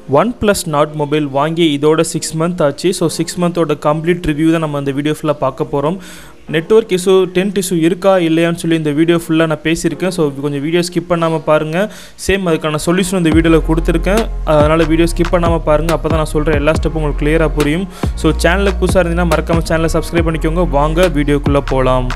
one plus not mobile வாங்கி இதோட six month ஆச்சு ஸோ சிக்ஸ் மந்தோட கம்ப்ளீட் ரிவ்யூ தான் நம்ம அந்த வீடியோ ஃபுல்லாக பார்க்க போகிறோம் நெட்ஒர்க் இஷ்யூ டென்ட் இஷ்யூ இருக்கா இல்லையான்னு சொல்லி இந்த வீடியோ ஃபுல்லாக நான் பேசியிருக்கேன் ஸோ கொஞ்சம் வீடியோ ஸ்கிப் பண்ணாமல் பாருங்கள் சேம் அதுக்கான சொல்யூஷன் இந்த வீடியோவில் கொடுத்துருக்கேன் அதனால் வீடியோ ஸ்கிப் பண்ணாமல் பாருங்கள் அப்போ தான் நான் சொல்கிற எல்லா ஸ்டெப்பும் உங்களுக்கு கிளியராக புரியும் ஸோ சேனலுக்கு புதுசாக இருந்தீங்கன்னா மறக்காமல் சேனலை சப்ஸ்கிரைப் பண்ணிக்கோங்க வாங்க வீடியோக்குள்ளே போகலாம்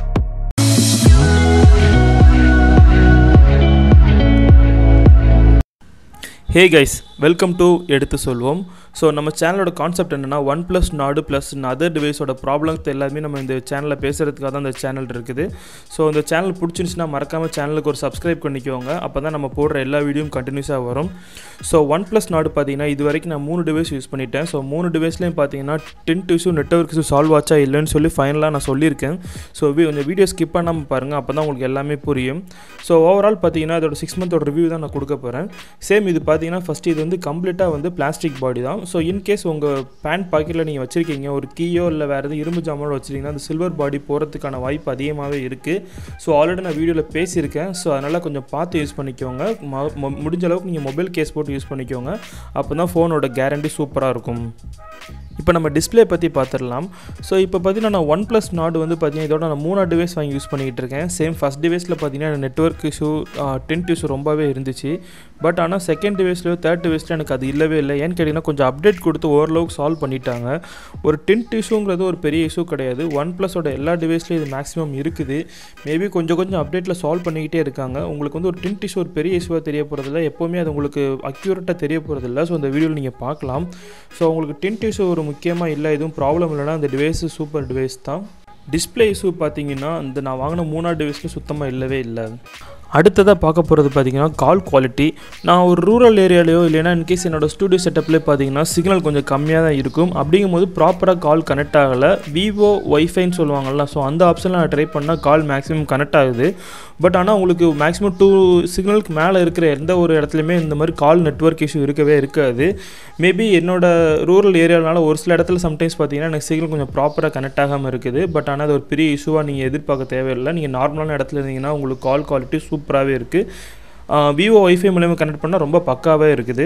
ஹே கைஸ் வெல்கம் டு எடுத்து சொல்வோம் ஸோ நம்ம சேனலோட கான்செப்ட் என்னென்னா one plus Nord plus other டிவைஸோட ப்ராப்ளம்ஸ் எல்லாமே நம்ம இந்த சேனலில் பேசுகிறதுக்காக தான் இந்த சேனல் இருக்குது ஸோ இந்த சேனல் பிடிச்சிருந்துச்சுன்னா மறக்காமல் சேனலுக்கு ஒரு சப்ஸ்கிரைப் பண்ணிக்கோங்க அப்போ தான் நம்ம போடுற எல்லா வீடியோவும் கண்டினியூஸாக வரும் ஸோ ஒன் ப்ளஸ் நாடு பார்த்தீங்கன்னா இது வரைக்கும் நான் மூணு டிவைஸ் யூஸ் பண்ணிட்டேன் ஸோ மூணு டிவைஸ்லேயும் பார்த்தீங்கன்னா டென்ட் இஷ்யூ நெட்ஒர்க் இஷ்யூ சால்வ் ஆச்சா இல்லைன்னு சொல்லி ஃபைனலாக நான் சொல்லியிருக்கேன் ஸோ கொஞ்சம் வீடியோ ஸ்கிப் பண்ணாமல் பாருங்கள் அப்போ தான் உங்களுக்கு எல்லாமே புரியும் ஸோ ஓவரால் பார்த்தீங்கன்னா இதோட சிக்ஸ் மந்தோட ரிவ்யூ தான் நான் கொடுக்க போகிறேன் சேம் இது பார்த்தீங்கன்னா ஃபஸ்ட்டு இது வந்து கம்ப்ளீட்டாக வந்து பிளாஸ்டிக் பாடி தான் ஸோ இன்கேஸ் உங்கள் பேண்ட் பாக்கெட்டில் நீங்கள் வச்சுருக்கீங்க ஒரு கீயோ இல்லை வேறு எதுவும் இரும்பு ஜாமானோ வச்சுருக்கீங்கன்னா அந்த சில்வர் பாடி போகிறதுக்கான வாய்ப்பு அதிகமாகவே இருக்குது ஸோ ஆல்ரெடி நான் வீடியோவில் பேசியிருக்கேன் ஸோ அதனால் கொஞ்சம் பார்த்து யூஸ் பண்ணிக்கோங்க ம- மொ- முடிஞ்ச அளவுக்கு நீங்கள் மொபைல் கேஸ் போட்டு யூஸ் பண்ணிக்கோங்க அப்போ தான் ஃபோனோட கேரண்டி சூப்பராக இருக்கும் இப்போ நம்ம டிஸ்ப்ளே பற்றி பார்த்துடலாம் ஸோ இப்போ பார்த்தீங்கன்னா நான் ஒன் ப்ளஸ் நாடு வந்து பார்த்தீங்கன்னா இதோட நான் மூணு டிவைஸ் வாங்கி யூஸ் பண்ணிகிட்டு இருக்கேன் சேம் ஃபஸ்ட் டிவைஸில் பார்த்தீங்கன்னா நெட்ஒர்க் இஷ்யூ டென்ட் இஷ்யூ ரொம்பவே இருந்துச்சு பட் ஆனால் செகண்ட் டிவைஸ்லையோ தேர்ட் டிவைஸ்லையோ எனக்கு அது இல்லவே இல்லை ஏன்னு கேட்டிங்கன்னா கொஞ்சம் அப்டேட் கொடுத்து ஓரளவுக்கு சால்வ் பண்ணிட்டாங்க ஒரு டென்ட் இஷ்யூங்கிறது ஒரு பெரிய இஷ்யூ கிடையாது ஒன் ப்ளஸோட எல்லா டிவைஸ்லையும் இது மேக்ஸிமம் இருக்குது மேபி கொஞ்சம் கொஞ்சம் அப்டேட்டில் சால்வ் பண்ணிக்கிட்டே இருக்காங்க உங்களுக்கு வந்து ஒரு டென்ட் இஷ்யூ ஒரு பெரிய இஷ்யூவாக தெரிய போகிறதில்ல எப்போவுமே அது உங்களுக்கு அக்யூரேட்டாக தெரிய போகிறதில்ல ஸோ அந்த வீடியோவில் நீங்கள் பார்க்கலாம் ஸோ உங்களுக்கு டென்ட் இஷ்யூ ஒரு முக்கியமாக இல்லை எதுவும் ப்ராப்ளம் இல்லைனா அந்த டிவைஸு சூப்பர் டிவைஸ் தான் டிஸ்ப்ளே இஷ்யூ பார்த்தீங்கன்னா இந்த நான் வாங்கின மூணாவது டிவைஸில் சுத்தமாக இல்லவே இல்லை அடுத்ததாக பார்க்க போகிறது பார்த்தீங்கன்னா கால் குவாலிட்டி நான் ஒரு ரூரல் ஏரியாலையோ இல்லைனா இன்கேஸ் என்னோடய ஸ்டூடியோ செட்டப்லேயே பார்த்தீங்கன்னா சிக்னல் கொஞ்சம் கம்மியாக தான் இருக்கும் அப்படிங்கும்போது ப்ராப்பராக கால் கனெக்ட் ஆகலை விவோ ஒய்ஃபைன்னு சொல்லுவாங்கள்ல ஸோ அந்த ஆப்ஷனில் நான் ட்ரை பண்ணால் கால் மேக்ஸிமம் கனெக்ட் ஆகுது பட் ஆனால் உங்களுக்கு மேக்ஸிமம் டூ சிக்னலுக்கு மேலே இருக்கிற எந்த ஒரு இடத்துலையுமே இந்த மாதிரி கால் நெட்வொர்க் இஷ்யூ இருக்கவே இருக்காது மேபி என்னோட ரூரல் ஏரியானால ஒரு சில இடத்துல சம்டைம்ஸ் பார்த்தீங்கன்னா எனக்கு சிக்னல் கொஞ்சம் ப்ராப்பராக கனெக்ட் ஆகாமல் இருக்குது பட் ஆனால் அது ஒரு பெரிய இஷ்யூவாக நீங்கள் எதிர்பார்க்க தேவையில்லை நீங்கள் நார்மலான இடத்துல இருந்தீங்கன்னா உங்களுக்கு கால் குவாலிட்டி சூப்பராகவே இருக்குது விவோ ஒய்ஃபை மூலயமா கனெக்ட் பண்ணால் ரொம்ப பக்காவே இருக்குது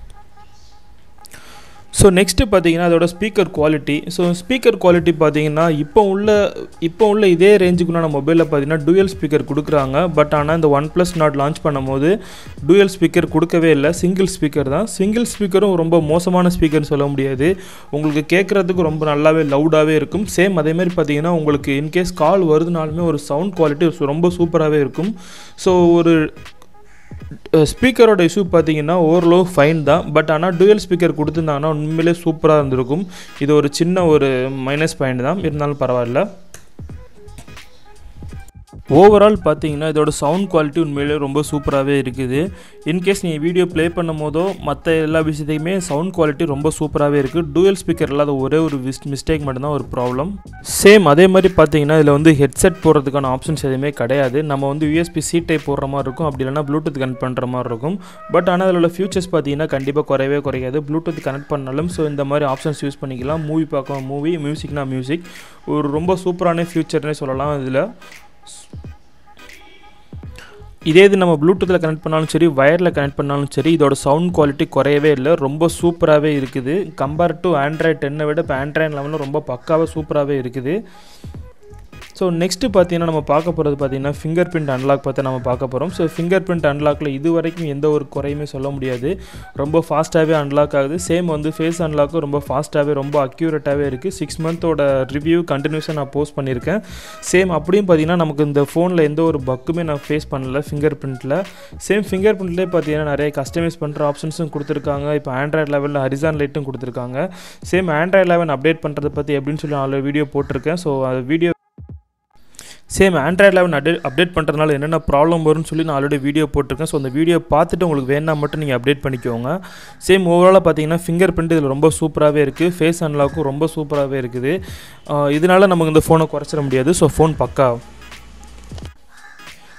ஸோ நெக்ஸ்ட்டு பார்த்தீங்கன்னா அதோட speaker quality so speaker quality பார்த்தீங்கன்னா இப்போ உள்ள இப்போ உள்ள இதே ரேஞ்சுக்குள்ளான மொபைலில் பார்த்தீங்கன்னா டூயல் ஸ்பீக்கர் கொடுக்குறாங்க பட் ஆனால் இந்த ஒன் ப்ளஸ் நாட் லான்ச் பண்ணும்போது டூயல் ஸ்பீக்கர் கொடுக்கவே இல்லை சிங்கிள் ஸ்பீக்கர் தான் சிங்கிள் ஸ்பீக்கரும் ரொம்ப மோசமான ஸ்பீக்கர்னு சொல்ல முடியாது உங்களுக்கு கேட்குறதுக்கு ரொம்ப நல்லாவே லவுடாகவே இருக்கும் சேம் அதேமாதிரி பார்த்தீங்கன்னா உங்களுக்கு இன்கேஸ் கால் வருதுனாலுமே ஒரு சவுண்ட் குவாலிட்டி ரொம்ப சூப்பராகவே இருக்கும் ஸோ ஒரு ஸ்பீக்கரோட இஷ்யூ பார்த்தீங்கன்னா ஓரளவு ஃபைன் தான் பட் ஆனால் டூயல் ஸ்பீக்கர் கொடுத்துருந்தாங்கன்னா உண்மையிலே சூப்பராக இருந்திருக்கும் இது ஒரு சின்ன ஒரு மைனஸ் பாயிண்ட் தான் இருந்தாலும் பரவாயில்ல ஓவரால் பார்த்தீங்கன்னா இதோட சவுண்ட் குவாலிட்டி உண்மையிலே ரொம்ப சூப்பராகவே இருக்குது இன்கேஸ் நீங்கள் வீடியோ ப்ளே பண்ணும் போதோ மற்ற எல்லா விஷயத்தையுமே சவுண்ட் குவாலிட்டி ரொம்ப சூப்பராகவே இருக்குது டூயல் ஸ்பீக்கர் இல்லாத ஒரே ஒரு விஸ் மிஸ்டேக் மட்டும்தான் ஒரு ப்ராப்ளம் சேம் அதே மாதிரி பார்த்தீங்கன்னா இதில் வந்து ஹெட்செட் போடுறதுக்கான ஆப்ஷன்ஸ் எதுவுமே கிடையாது நம்ம வந்து யூஎஸ்பி சி டைப் போடுற மாதிரி இருக்கும் அப்படி இல்லைனா ப்ளூடூத் கனெக்ட் பண்ணுற மாதிரி இருக்கும் பட் ஆனால் அதில் உள்ள ஃபியூச்சர்ஸ் பார்த்தீங்கன்னா கண்டிப்பாக குறையவே குறையாது ப்ளூடூத் கனெக்ட் பண்ணாலும் ஸோ இந்த மாதிரி ஆப்ஷன்ஸ் யூஸ் பண்ணிக்கலாம் மூவி பார்க்கலாம் மூவி மியூசிக்னா மியூசிக் ஒரு ரொம்ப சூப்பரான ஃபியூச்சர்னே சொல்லலாம் இதில் இதே இது நம்ம ப்ளூடூத்தில் கனெக்ட் பண்ணாலும் சரி வயரில் கனெக்ட் பண்ணாலும் சரி இதோட சவுண்ட் குவாலிட்டி குறையவே இல்லை ரொம்ப சூப்பராகவே இருக்குது கம்பேர் டு ஆண்ட்ராய்ட் டென்னை விட இப்போ ஆண்ட்ராய்ட் லெவலில் ரொம்ப பக்காவாக சூப்பராகவே இருக்குது ஸோ நெக்ஸ்ட்டு பார்த்தீங்கன்னா நம்ம பார்க்க போகிறது பார்த்தீங்கன்னா ஃபிங்கர் பிரிண்ட் அன்லாக் பார்த்து நம்ம பார்க்க போகிறோம் ஸோ ஃபிங்கர் பிரிண்ட் அன்லாக்கில் இது வரைக்கும் எந்த ஒரு குறையுமே சொல்ல முடியாது ரொம்ப ஃபாஸ்ட்டாகவே அன்லாக் ஆகுது சேம் வந்து ஃபேஸ் அன்லாக்கும் ரொம்ப ஃபாஸ்ட்டாகவே ரொம்ப அக்யூரேட்டாகவே இருக்குது சிக்ஸ் மந்தோட ரிவ்யூ கண்டினியூஸாக நான் போஸ்ட் பண்ணியிருக்கேன் சேம் அப்படியும் பார்த்தீங்கன்னா நமக்கு இந்த ஃபோனில் எந்த ஒரு பக்குமே நான் ஃபேஸ் பண்ணல ஃபிங்கர் பிரிண்ட்டில் சேம் ஃபிங்கர் பிரிண்ட்லேயே பார்த்தீங்கன்னா நிறைய கஸ்டமைஸ் பண்ணுற ஆப்ஷன்ஸும் கொடுத்துருக்காங்க இப்போ ஆண்ட்ராய்ட் லெவலில் ஹரிசான் லைட்டும் கொடுத்துருக்காங்க சேம் ஆண்ட்ராய்ட் லெவன் அப்டேட் பண்ணுறதை பற்றி எப்படின்னு சொல்லி ஆல்ரெடி வீடியோ போட்டிருக்கேன் ஸோ அது video same Android eleven update update பண்ணுறதுனால என்னென்ன ப்ராப்ளம் வரும்னு சொல்லி நான் ஆல்ரெடி வீடியோ போட்டிருக்கேன் ஸோ அந்த வீடியோ பார்த்துட்டு உங்களுக்கு வேணா மட்டும் நீங்கள் அப்டேட் பண்ணிக்கோங்க சேம் ஓவராலாக பார்த்தீங்கன்னா ஃபிங்கர் பிரிண்ட் இதில் ரொம்ப சூப்பராகவே இருக்குது ஃபேஸ் அன்லாக்கும் ரொம்ப சூப்பராகவே இருக்குது ஆஹ் இதனால நமக்கு இந்த ஃபோனை குறைச்சிட முடியாது ஸோ ஃபோன் பக்கா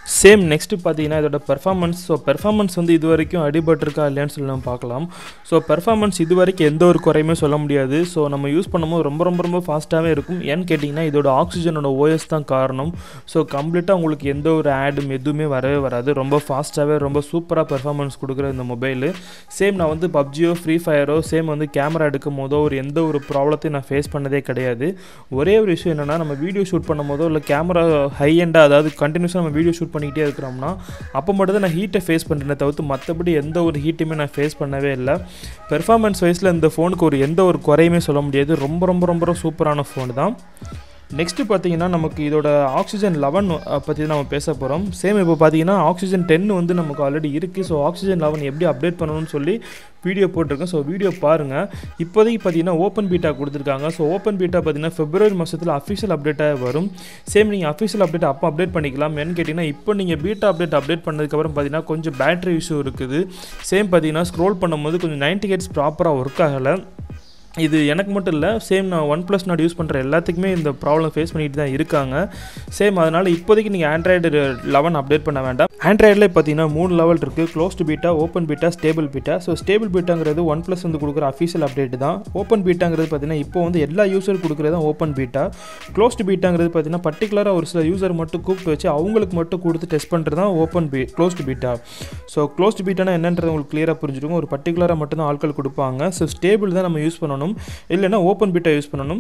சேம் நெக்ஸ்ட்டு பார்த்தீங்கன்னா இதோட பெர்ஃபார்மன்ஸ் ஸோ பெர்ஃபார்மன்ஸ் வந்து இது வரைக்கும் அடிபட்டிருக்கா இல்லையான்னு சொல்லி நம்ம பார்க்கலாம் ஸோ பெர்ஃபார்மன்ஸ் இது வரைக்கும் எந்த ஒரு குறையுமே சொல்ல முடியாது ஸோ நம்ம யூஸ் பண்ணும்போது ரொம்ப ரொம்ப ரொம்ப ஃபாஸ்ட்டாகவே இருக்கும் ஏன்னு கேட்டிங்கன்னா இதோட ஆக்சிஜனோட ஓஎஸ் தான் காரணம் ஸோ கம்ப்ளீட்டாக உங்களுக்கு எந்த ஒரு ஆடும் எதுவுமே வரவே வராது ரொம்ப ஃபாஸ்ட்டாகவே ரொம்ப சூப்பராக பெர்ஃபார்மன்ஸ் கொடுக்குற இந்த மொபைலு சேம் நான் வந்து பப்ஜியோ ஃப்ரீ ஃபயரோ சேம் வந்து கேமரா எடுக்கும் போதோ ஒரு எந்த ஒரு ப்ராப்ளத்தையும் நான் ஃபேஸ் பண்ணதே கிடையாது ஒரே ஒரு விஷயம் என்னென்னா நம்ம வீடியோ ஷூட் பண்ணும் போதோ இல்லை கேமரா ஹை எண்டாக அதாவது கண்டினியூஸாக நம்ம வீடியோ ஷூட் பண்ணிக்கிட்டே இருக்கிறோம்னா அப்போ மட்டும் தான் நான் ஹீட்டை ஃபேஸ் பண்ணுறேனே தவிர்த்து மற்றபடி எந்த ஒரு ஹீட்டுமே நான் ஃபேஸ் பண்ணவே இல்லை பெர்ஃபார்மன்ஸ் வைஸில் இந்த ஃபோனுக்கு ஒரு எந்த ஒரு குறையுமே சொல்ல முடியாது ரொம்ப ரொம்ப ரொம்ப சூப்பரான ஃபோன் தான் நெக்ஸ்ட்டு பார்த்தீங்கன்னா நமக்கு இதோட ஆக்சிஜன் லெவன் பற்றி நம்ம பேச போகிறோம் சேம் இப்போ பார்த்தீங்கன்னா ஆக்சிஜன் டென் வந்து நமக்கு ஆல்ரெடி இருக்குது ஸோ ஆக்சிஜன் லெவன் எப்படி அப்டேட் பண்ணணும்னு சொல்லி வீடியோ போட்டிருக்கேன் ஸோ வீடியோ பாருங்கள் இப்போதைக்கு பார்த்தீங்கன்னா ஓப்பன் பீட்டா கொடுத்துருக்காங்க ஸோ ஓப்பன் பீட்டா பார்த்தீங்கன்னா பிப்ரவரி மாதத்தில் அஃபிஷியல் அப்டேட்டாக வரும் சேம் நீங்கள் அஃபிஷியல் அப்டேட் அப்போ அப்டேட் பண்ணிக்கலாம் ஏன்னு கேட்டிங்கன்னா இப்போ நீங்கள் பீட்டா அப்டேட் அப்டேட் பண்ணதுக்கப்புறம் பார்த்தீங்கன்னா கொஞ்சம் பேட்டரி இஷ்யூ இருக்குது சேம் பார்த்தீங்கன்னா ஸ்க்ரோல் பண்ணும்போது கொஞ்சம் நைன்டி ஹெட்ஸ் ப்ராப்பராக ஒர்க் ஆகலை இது எனக்கு மட்டும் இல்லை சேம் நான் ஒன் ப்ளஸ் நாட் யூஸ் பண்ணுற எல்லாத்துக்குமே இந்த ப்ராப்ளம் ஃபேஸ் பண்ணிட்டு தான் இருக்காங்க சேம் அதனால் இப்போதைக்கு நீங்கள் ஆண்ட்ராய்டு லெவன் அப்டேட் பண்ண வேண்டாம் ஆண்ட்ராய்டில் பார்த்தீங்கன்னா மூணு லெவல் இருக்குது closed beta open beta stable beta so stable பீட்டாங்கிறது ஒன் ப்ளஸ் வந்து கொடுக்குற அஃபீஷியல் அப்டேட் தான் ஓப்பன் பீட்டாங்கிறது பார்த்தீங்கன்னா இப்போ வந்து எல்லா யூசர் கொடுக்குறது தான் ஓப்பன் பீட்டா க்ளோஸ்டு பீட்டாங்கிறது பார்த்தீங்கன்னா பர்டிகுலராக ஒரு சில யூசர் மட்டும் கூப்பிட்டு வச்சு அவங்களுக்கு மட்டும் கொடுத்து டெஸ்ட் பண்ணுறது தான் open B closed beta so closed பீட்டானா என்னன்றது உங்களுக்கு கிளியராக புரிஞ்சிருக்கும் ஒரு பர்டிகுலராக மட்டும் தான் ஆட்கள் கொடுப்பாங்க ஸோ ஸ்டேபிள் தான் நம்ம யூஸ் பண்ணணும் இல்லைன்னா ஓப்பன் பீட்டா யூஸ் பண்ணணும்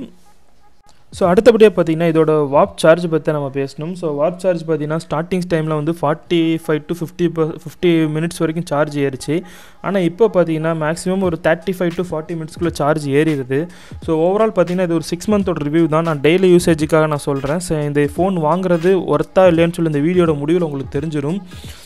ஸோ அடுத்தபடியாக பார்த்தீங்கன்னா இதோட வாப் சார்ஜ் பற்றி நம்ம பேசணும் ஸோ வாப் சார்ஜ் பார்த்தீங்கன்னா ஸ்டார்டிங் டைமில் வந்து forty five to fifty fifty minutes வரைக்கும் சார்ஜ் ஏறிச்சு ஆனால் இப்போ பார்த்தீங்கன்னா மேக்ஸிமம் ஒரு தேர்ட்டி ஃபைவ் டு ஃபார்ட்டி மினிட்ஸ்க்குள்ளே சார்ஜ் ஏறிடுது ஸோ ஓவரால் பார்த்தீங்கன்னா இது ஒரு சிக்ஸ் மந்தோட ரிவ்யூ தான் நான் டெய்லி யூசேஜுக்காக நான் சொல்கிறேன் ஸோ இந்த ஃபோன் வாங்குறது ஒர்த்தா இல்லையான்னு சொல்லி இந்த வீடியோட முடிவில் உங்களுக்கு தெரிஞ்சிடும்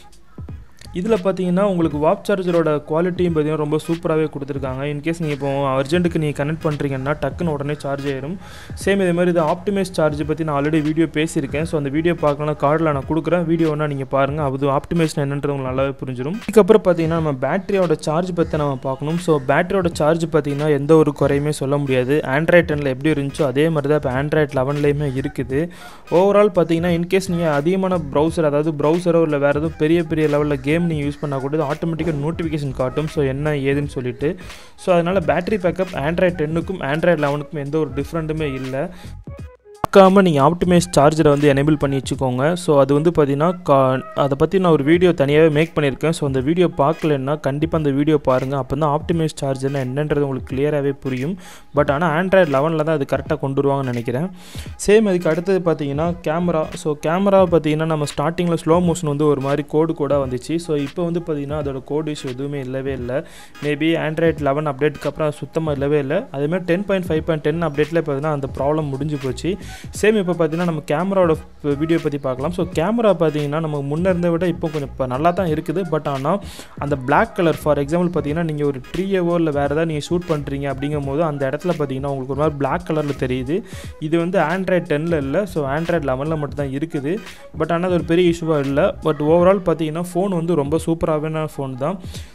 இதில் பார்த்தீங்கன்னா உங்களுக்கு வாப் சார்ஜரோட குவாலிட்டியும் பார்த்தீங்கன்னா ரொம்ப சூப்பராகவே கொடுத்துருக்காங்க இன்கேஸ் நீங்கள் இப்போ அர்ஜென்ட்டுக்கு நீங்கள் கனெக்ட் பண்ணுறீங்கன்னா டக்குன்னு உடனே சார்ஜ் ஆயிரும் சேம் இதே மாதிரி இது ஆப்டிமைஸ் சார்ஜ் பற்றி நான் ஆல்ரெடி வீடியோ பேசியிருக்கேன் ஸோ அந்த வீடியோ பார்க்கலாம் கார்டில் நான் கொடுக்குறேன் வீடியோனா நீங்கள் பாருங்கள் அது ஆப்டிமைஸ் என்னன்றது உங்களுக்கு நல்லாவே புரிஞ்சிடும் இதுக்கப்புறம் பார்த்தீங்கன்னா நம்ம பேட்டரியோட சார்ஜ் பற்றி நம்ம பார்க்கணும் ஸோ பேட்டரியோட சார்ஜ் பார்த்தீங்கன்னா எந்த ஒரு குறையுமே சொல்ல முடியாது ஆண்ட்ராய்ட் டெனில் எப்படி இருந்துச்சோ அதே மாதிரி தான் இப்போ ஆண்ட்ராய்ட் லெவன்லேயுமே இருக்குது ஓவரால் பார்த்தீங்கன்னா இன்கேஸ் நீங்கள் அதிகமான ப்ரௌசர் அதாவது ப்ரௌசரோ இல்லை வேறு எதுவும் பெரிய பெரிய லெவலில் கேம் நீங்கள் யூஸ் பண்ணால் கூட ஆட்டோமேட்டிக்காக நோட்டிஃபிகேஷன் காட்டும் ஸோ என்ன ஏதுன்னு சொல்லிட்டு ஸோ அதனால் பேட்டரி பேக்கப் ஆண்ட்ராய்ட் டென்னுக்கும் ஆண்ட்ராய்ட் லெவனுக்கும் எந்த ஒரு டிஃப்ரெண்ட்டுமே இல்லை மறக்காமல் நீங்கள் ஆப்டிமைஸ் சார்ஜரை வந்து எனேபிள் பண்ணி வச்சுக்கோங்க ஸோ அது வந்து பார்த்தீங்கன்னா கா அதை பற்றி நான் ஒரு வீடியோ தனியாகவே மேக் பண்ணியிருக்கேன் ஸோ அந்த வீடியோ பார்க்கலன்னா கண்டிப்பாக அந்த வீடியோ பாருங்கள் அப்போ தான் ஆப்டிமைஸ் சார்ஜர்னா என்னன்றது உங்களுக்கு கிளியராகவே புரியும் பட் ஆனால் ஆண்ட்ராய்ட் லெவனில் தான் அது கரெக்டாக கொண்டு வருவாங்கன்னு நினைக்கிறேன் சேம் அதுக்கு அடுத்தது பார்த்தீங்கன்னா கேமரா ஸோ கேமரா பார்த்தீங்கன்னா நம்ம ஸ்டார்டிங்கில் ஸ்லோ மோஷன் வந்து ஒரு மாதிரி கோடு கோடாக வந்துச்சு ஸோ இப்போ வந்து பார்த்தீங்கன்னா அதோட கோடு இஷ்யூ எதுவுமே இல்லவே இல்லை மேபி ஆண்ட்ராய்ட் லெவன் அப்டேட்டுக்கு அப்புறம் சுத்தமாக இல்லவே இல்லை அதேமாதிரி ten point five point ten அப்டேட்டில் பார்த்தீங்கன்னா அந்த ப்ராப்ளம் முடிஞ்சு போச்சு சேம் இப்போ பார்த்தீங்கன்னா நம்ம கேமராவோட வீடியோ பற்றி பார்க்கலாம் ஸோ கேமரா பார்த்தீங்கன்னா நம்ம முன்னே இருந்த விட இப்போ கொஞ்சம் இப்போ நல்லா தான் இருக்குது பட் ஆனால் அந்த பிளாக் கலர் ஃபார் எக்ஸாம்பிள் பார்த்தீங்கன்னா நீங்கள் ஒரு ட்ரீயவோ இல்லை வேறு ஏதாவது நீங்கள் ஷூட் பண்ணுறீங்க அப்படிங்கும் போது அந்த இடத்துல பார்த்தீங்கன்னா உங்களுக்கு ஒரு மாதிரி பிளாக் கலரில் தெரியுது இது வந்து ஆண்ட்ராய்ட் டென்னில் இல்லை ஸோ ஆண்ட்ராய்ட் லெவனில் மட்டும் தான் இருக்குது பட் ஆனால் அது ஒரு பெரிய இஷ்யூவாக இல்லை பட் ஓவரால் பார்த்தீங்கன்னா ஃபோன் வந்து ரொம்ப சூப்பராகவே ஃபோன் தான்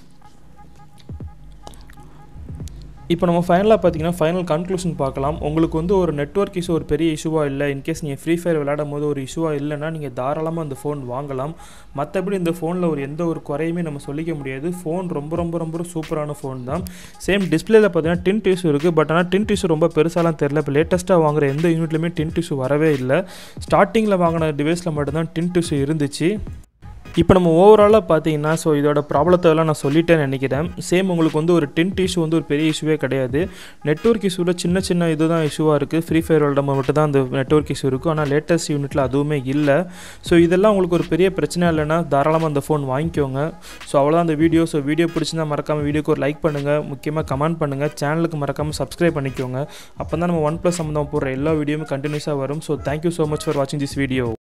இப்போ நம்ம ஃபைனலாக பார்த்தீங்கன்னா ஃபைனல் கன்க்ளூஷன் பார்க்கலாம் உங்களுக்கு வந்து ஒரு நெட்ஒர்க் இஷ்யூ ஒரு பெரிய இஷ்யூவாக இல்லை இன்கேஸ் நீங்கள் ஃப்ரீ ஃபயர் விளையாடும் போது ஒரு இஷ்யூவாக இல்லைன்னா நீங்கள் தாராளமாக அந்த ஃபோன் வாங்கலாம் மற்றபடி இந்த ஃபோனில் ஒரு எந்த ஒரு குறையுமே நம்ம சொல்லிக்க முடியாது ஃபோன் ரொம்ப ரொம்ப ரொம்ப சூப்பரான ஃபோன் தான் சேம் டிஸ்பிளேல பார்த்தீங்கன்னா டின் டிஷ்யூ இருக்குது பட் ஆனால் டின் டிஷ்யூ ரொம்ப பெருசாலாம் தெரில இப்போ லேட்டஸ்ட்டாக வாங்குற எந்த யூனிட்லையுமே டின் டிஷ்யூ வரவே இல்லை ஸ்டார்டிங்கில் வாங்கின டிவைஸில் மட்டும்தான் டின் டிஷ்யூ இருந்துச்சு இப்போ நம்ம ஓவராலாக பார்த்தீங்கன்னா ஸோ இதோட ப்ராப்ளத்தை எல்லாம் நான் சொல்லிட்டேன்னு நினைக்கிறேன் சேம் உங்களுக்கு வந்து ஒரு டென்ட் இஷ்யூ வந்து ஒரு பெரிய இஷ்யூவே கிடையாது நெட்ஒர்க் இஷ்யூவில் சின்ன சின்ன இதுதான் இஷ்யூவாக இருக்குது ஃப்ரீ ஃபயர் விளாடும் மட்டும் தான் அந்த நெட்ஒர்க் இஷ்யூ இருக்கும் ஆனால் லேட்டஸ்ட் யூனிட்டில் அதுவுமே இல்லை ஸோ இதெல்லாம் உங்களுக்கு ஒரு பெரிய பிரச்சனை இல்லைன்னா தாராளமாக அந்த ஃபோன் வாங்கிக்கோங்க ஸோ அவ்வளோதான் அந்த வீடியோ ஸோ வீடியோ பிடிச்சிருந்தா மறக்காமல் வீடியோக்கு ஒரு லைக் பண்ணுங்கள் முக்கியமாக கமெண்ட் பண்ணுங்கள் சேனலுக்கு மறக்காமல் சப்ஸ்கிரைப் பண்ணிக்கோங்க அப்போ தான் நம்ம ஒன் ப்ளஸ் சம்மந்தம் போடுற எல்லா வீடியோவும் கண்டினியூஸாக வரும் so thank you so much for வாட்சிங் திஸ் வீடியோ